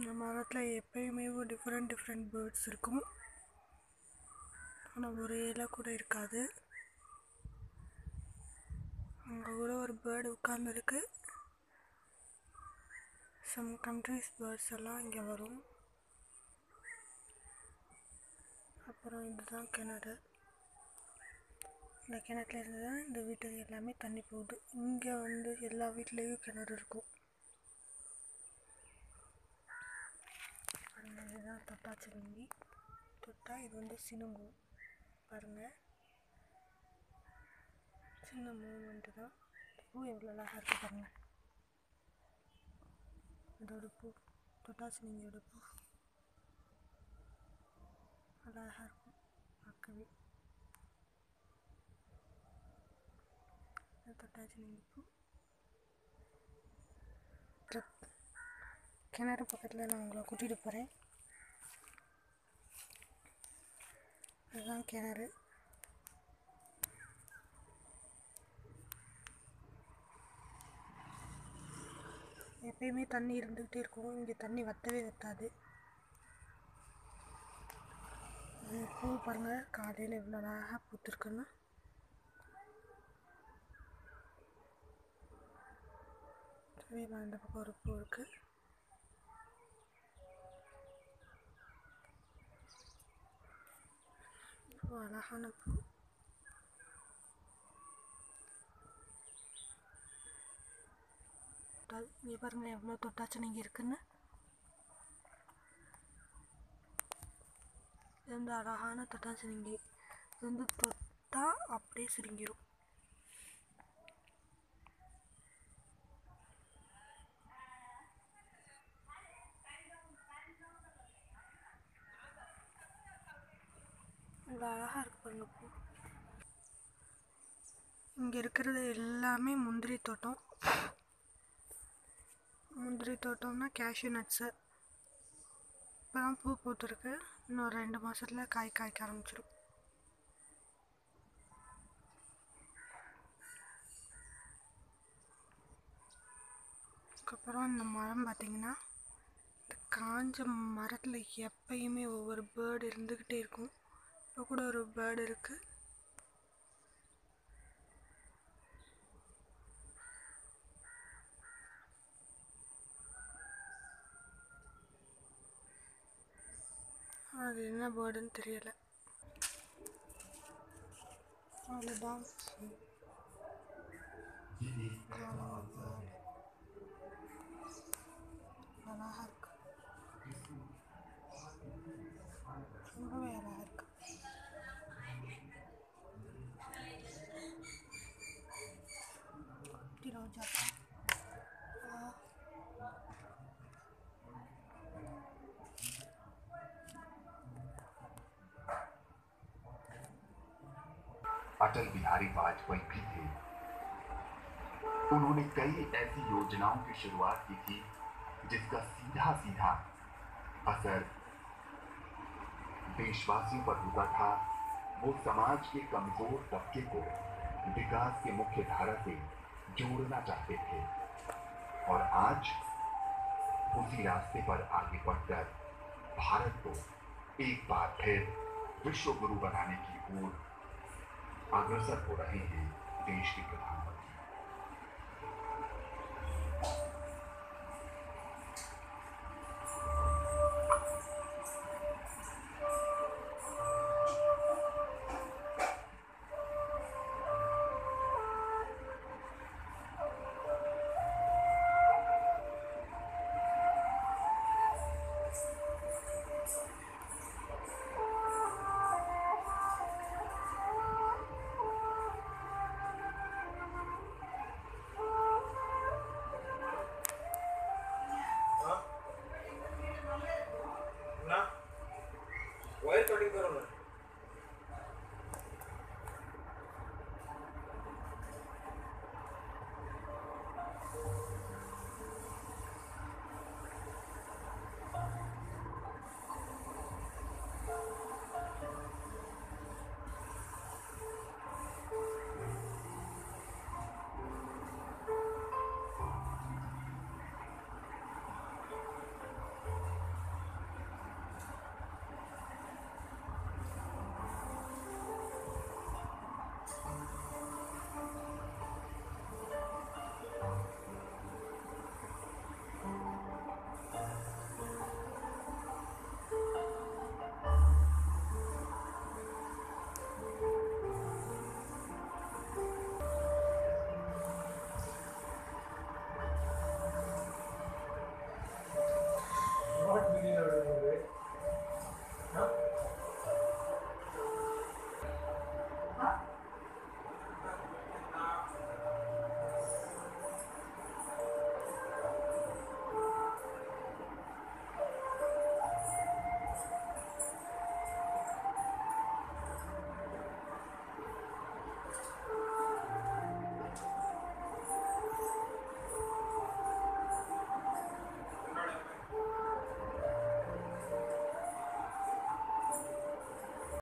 இந்த மரத்தில் எப்பயுமே டிஃப்ரெண்ட் டிஃப்ரெண்ட் பேர்ட்ஸ் இருக்கும் ஆனால் ஒரே இலை கூட இருக்காது அங்கே கூட ஒரு பேர்டு உட்காந்துருக்கு சம் கண்ட்ரிஸ் பேர்ட்ஸ் எல்லாம் இங்கே வரும் அப்புறம் இதுதான் கிணறு இந்த கிணத்துல இருந்து தான் இந்த வீட்டுக்கு எல்லாமே தண்ணி போகுது இங்கே வந்து எல்லா வீட்லேயும் கிணறு இருக்கும் பாருங்க இதுதான் தொட்டாச்சிலுங்கி தொட்டா இது வந்து சினுங்கும் பாருங்க சின்ன மூமெண்ட்டு தான் பூ எவ்வளோ அழகாக இருக்குது பாருங்க இதோட பூ தொட்டாச்சிலுங்கியோட பூ அழகாக இருக்கும் பார்க்கவே தொட்டாச்சிலுங்கி பூ அப்புறம் கிணறு பக்கத்தில் நான் உங்களை கூட்டிகிட்டு போகிறேன் அதுதான் கிணறு எப்பயுமே தண்ணி இருந்துக்கிட்டே இருக்கும் இங்கே தண்ணி வற்றவே வற்றாது பூ பாருங்கள் காலையில் இவ்வளோ அழகாக பூத்துருக்குன்னு சரி இந்த பக்கம் ஒரு பூ இருக்குது பூ அழகான பூ இங்கே பாருங்கள் எவ்வளோ தொட்டாச்சினிங்க இருக்குன்னு இது வந்து அழகான தொட்டாச்சினிங்கி இது வந்து தொட்டா அப்படியே சுருங்கிடும் இவ்வளோ அழகாக இருக்கு பாருங்க பூ இங்கே இருக்கிறது எல்லாமே முந்திரி தோட்டம் முந்திரி தோட்டம்னா கேஷ்யூ நட்ஸு இப்போ தான் பூ பூத்துருக்கு இன்னும் ரெண்டு மாதத்தில் காய் காய்க்க ஆரம்பிச்சிடும் அதுக்கப்புறம் இந்த மரம் பார்த்திங்கன்னா இந்த காஞ்ச மரத்தில் எப்பயுமே ஒவ்வொரு பேர்டு இருந்துக்கிட்டே இருக்கும் இப்போ கூட ஒரு பேர்டு இருக்குது அது என்ன பேர்டுன்னு தெரியல அவ்வளோதான் அழகா இருக்கு ரொம்பவே அழகா இருக்கு குட்டி ரோஜா ஆ अटल बिहारी वाजपेयी भी थे उन्होंने कई ऐसी योजनाओं की शुरुआत की थी जिसका सीधा सीधा असर देशवासियों पर होता था वो समाज के कमजोर तबके को विकास की मुख्य धारा से जोड़ना चाहते थे और आज उसी रास्ते पर आगे बढ़कर भारत को एक बार फिर विश्व गुरु बनाने की ओर अग्रसर हो रहे हैं देश के प्रधानमंत्री